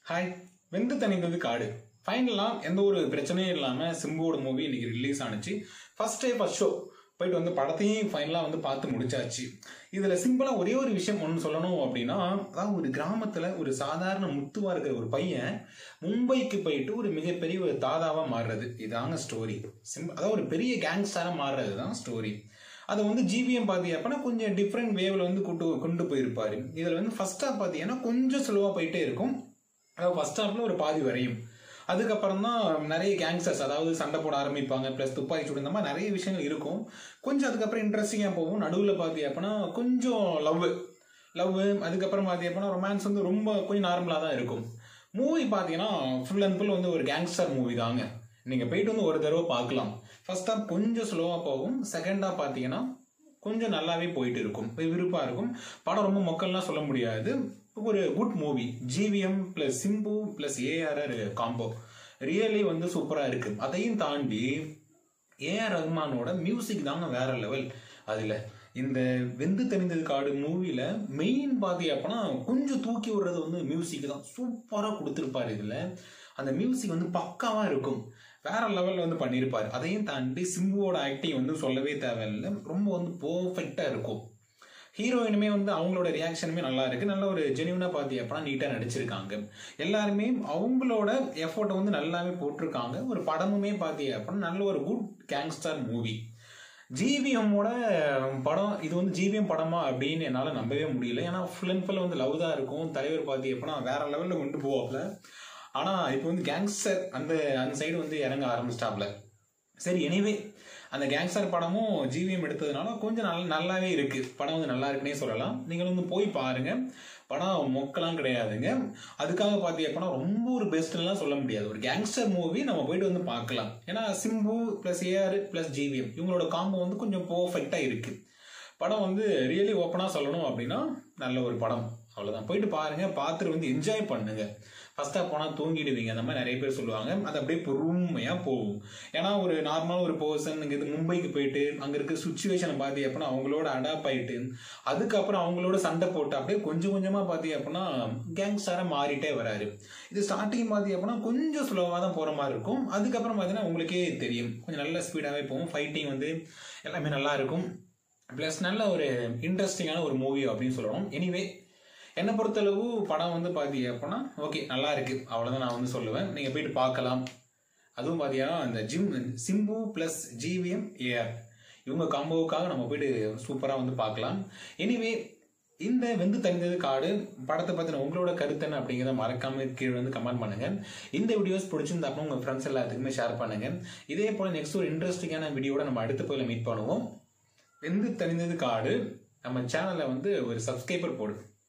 hi வெந்து தணிந்தது காடு ஃபைனலாக எந்த ஒரு பிரச்சனையும் இல்லாமல் சிம்புவோட மூவி இன்னைக்கு ரிலீஸ் ஆனுச்சு ஃபர்ஸ்ட் டே ஃபர்ஸ்ட் ஷோ போயிட்டு வந்து படத்தையும் ஃபைனலாக வந்து பார்த்து முடிச்சாச்சு இதில் சிம்பிளாக ஒரே ஒரு விஷயம் ஒன்று சொல்லணும் அப்படின்னா அதாவது ஒரு கிராமத்தில் ஒரு சாதாரண முத்துவா இருக்கிற ஒரு பையன் மும்பைக்கு போயிட்டு ஒரு மிகப்பெரிய ஒரு தாதாவாக மாறுறது இதாங்க ஸ்டோரி சிம்பிள் அதாவது ஒரு பெரிய கேங்ஸ்டராக மாறுறது தான் ஸ்டோரி அதை வந்து ஜிவிஎம் பார்த்தீங்கன்னா கொஞ்சம் டிஃப்ரெண்ட் வேவில் வந்து கொண்டு கொண்டு போயிருப்பாரு இதில் வந்து ஃபர்ஸ்ட் ஹாஃப் பார்த்தீங்கன்னா கொஞ்சம் ஸ்லோவாக போயிட்டே இருக்கும் அதாவது ஃபர்ஸ்ட் ஹாஃப்ல ஒரு பாதி வரையும் அதுக்கப்புறம் தான் நிறைய கேங்ஸ்டர்ஸ் அதாவது சண்டை போட ஆரம்பிப்பாங்க ப்ளஸ் துப்பாக்கி சூடு இந்த மாதிரி நிறைய விஷயங்கள் இருக்கும் கொஞ்சம் அதுக்கப்புறம் இன்ட்ரெஸ்டிங்காக போகும் நடுவில் பார்த்தி அப்படின்னா கொஞ்சம் லவ் லவ் அதுக்கப்புறம் பார்த்தி அப்படின்னா ரொமான்ஸ் வந்து ரொம்ப கொஞ்சம் நார்மலாக தான் இருக்கும் மூவி பார்த்தீங்கன்னா ஃபுல் அண்ட் ஃபுல் வந்து ஒரு கேங்ஸ்டர் மூவி தாங்க நீங்கள் போயிட்டு வந்து ஒரு தடவை பார்க்கலாம் ஃபர்ஸ்ட் ஹாஃப் கொஞ்சம் ஸ்லோவாக போகும் செகண்ட் ஹாஃப் பார்த்தீங்கன்னா கொஞ்சம் நல்லாவே போயிட்டு இருக்கும் விருப்பாக இருக்கும் படம் ரொம்ப மக்கள்லாம் சொல்ல முடியாது ஒரு good movie GVM plus Simbu plus ARR combo really வந்து சூப்பராக இருக்கு அதையும் தாண்டி ஏஆர் ரஹ்மானோட மியூசிக் தாங்க வேற லெவல் அதில் இந்த வெந்து தெரிந்தது காடு மூவியில் மெயின் பாதி அப்பனா கொஞ்சம் தூக்கி விடுறது வந்து மியூசிக் தான் சூப்பராக கொடுத்துருப்பாரு இதில் அந்த மியூசிக் வந்து பக்காவாக இருக்கும் வேற லெவலில் வந்து பண்ணியிருப்பார் அதையும் தாண்டி சிம்புவோட ஆக்டிங் வந்து சொல்லவே தேவையில்லை ரொம்ப வந்து பர்ஃபெக்டாக இருக்கும் ஹீரோயினுமே வந்து அவங்களோட ரியாக்ஷனுமே நல்லா இருக்கு நல்ல ஒரு ஜெனியூனாக பார்த்தி அப்பனா நீட்டாக நடிச்சிருக்காங்க எல்லாருமே அவங்களோட எஃபோர்ட்டை வந்து நல்லாவே போட்டிருக்காங்க ஒரு படமுமே பார்த்தி அப்படின்னா நல்ல ஒரு குட் கேங்ஸ்டர் மூவி ஜிவிஎம்மோட படம் இது வந்து ஜிவிஎம் படமா அப்படின்னு என்னால் நம்பவே முடியல ஏன்னா ஃபுல் அண்ட் ஃபுல் வந்து லவ் தான் இருக்கும் தலைவர் பார்த்தி அப்படின்னா வேற லெவலில் கொண்டு போவாப்ல ஆனால் இப்போ வந்து கேங்ஸ்டர் அந்த அந்த சைடு வந்து இறங்க ஆரம்பிச்சிட்டாப்ல சரி எனிவே அந்த கேங்ஸ்டர் படமும் ஜிவிஎம் எடுத்ததுனால கொஞ்சம் நல்ல நல்லாவே இருக்கு படம் வந்து நல்லா இருக்குன்னே சொல்லலாம் நீங்கள் வந்து போய் பாருங்க படம் மொக்கலாம் கிடையாதுங்க அதுக்காக பார்த்தி அப்படின்னா ரொம்ப ஒரு பெஸ்ட்லாம் சொல்ல முடியாது ஒரு கேங்ஸ்டர் மூவி நம்ம போயிட்டு வந்து பார்க்கலாம் ஏன்னா Simbu plus AR plus GVM இவங்களோட காம்போ வந்து கொஞ்சம் பர்ஃபெக்டாக இருக்கு படம் வந்து ரியலி ஓப்பனாக சொல்லணும் அப்படின்னா நல்ல ஒரு படம் அவ்வளோதான் போயிட்டு பாருங்க பார்த்துட்டு வந்து என்ஜாய் பண்ணுங்க ஃபர்ஸ்ட்டாக போனால் தூங்கிடுவீங்க அந்த மாதிரி நிறைய பேர் சொல்லுவாங்க அது அப்படியே பொறுமையாக போகும் ஏன்னா ஒரு நார்மலாக ஒரு பர்சன் இங்கே மும்பைக்கு போயிட்டு அங்கே இருக்க சுச்சுவேஷனை பார்த்தி அப்படின்னா அவங்களோட அடாப்ட் ஆயிட்டு அதுக்கப்புறம் அவங்களோட சண்டை போட்டு அப்படியே கொஞ்சம் கொஞ்சமாக பார்த்தி அப்படின்னா கேங்ஸ்டராக மாறிட்டே வராரு இது ஸ்டார்டிங் பார்த்தி அப்படின்னா கொஞ்சம் ஸ்லோவாக தான் போகிற மாதிரி இருக்கும் அதுக்கப்புறம் பார்த்தீங்கன்னா உங்களுக்கே தெரியும் கொஞ்சம் நல்ல ஸ்பீடாகவே போகும் ஃபைட்டிங் வந்து எல்லாமே நல்லா இருக்கும் ப்ளஸ் நல்ல ஒரு இன்ட்ரெஸ்டிங்கான ஒரு மூவி அப்படின்னு சொல்லணும் எனிவே என்னை பொறுத்தளவு படம் வந்து பார்த்தீங்க அப்படின்னா ஓகே நல்லா இருக்கு அவ்வளோதான் நான் வந்து சொல்லுவேன் நீங்கள் போயிட்டு பார்க்கலாம் அதுவும் பார்த்தீங்கன்னா இந்த ஜிம் சிம்பு ப்ளஸ் ஜிவிஎம் ஏஆர் இவங்க காம்போவுக்காக நம்ம போயிட்டு சூப்பராக வந்து பார்க்கலாம் எனிவே இந்த வெந்து தணிந்தது காடு படத்தை பற்றின உங்களோட கருத்து என்ன அப்படிங்கிறத மறக்காம கீழே வந்து கமெண்ட் பண்ணுங்க இந்த வீடியோஸ் பிடிச்சிருந்தா அப்புறம் உங்கள் ஃப்ரெண்ட்ஸ் எல்லாத்துக்குமே ஷேர் பண்ணுங்க இதே போல் நெக்ஸ்ட் ஒரு இன்ட்ரெஸ்டிங்கான வீடியோட நம்ம அடுத்த போயில மீட் பண்ணுவோம் வெந்து தணிந்தது காடு நம்ம சேனலை வந்து ஒரு சப்ஸ்கிரைபர் போடு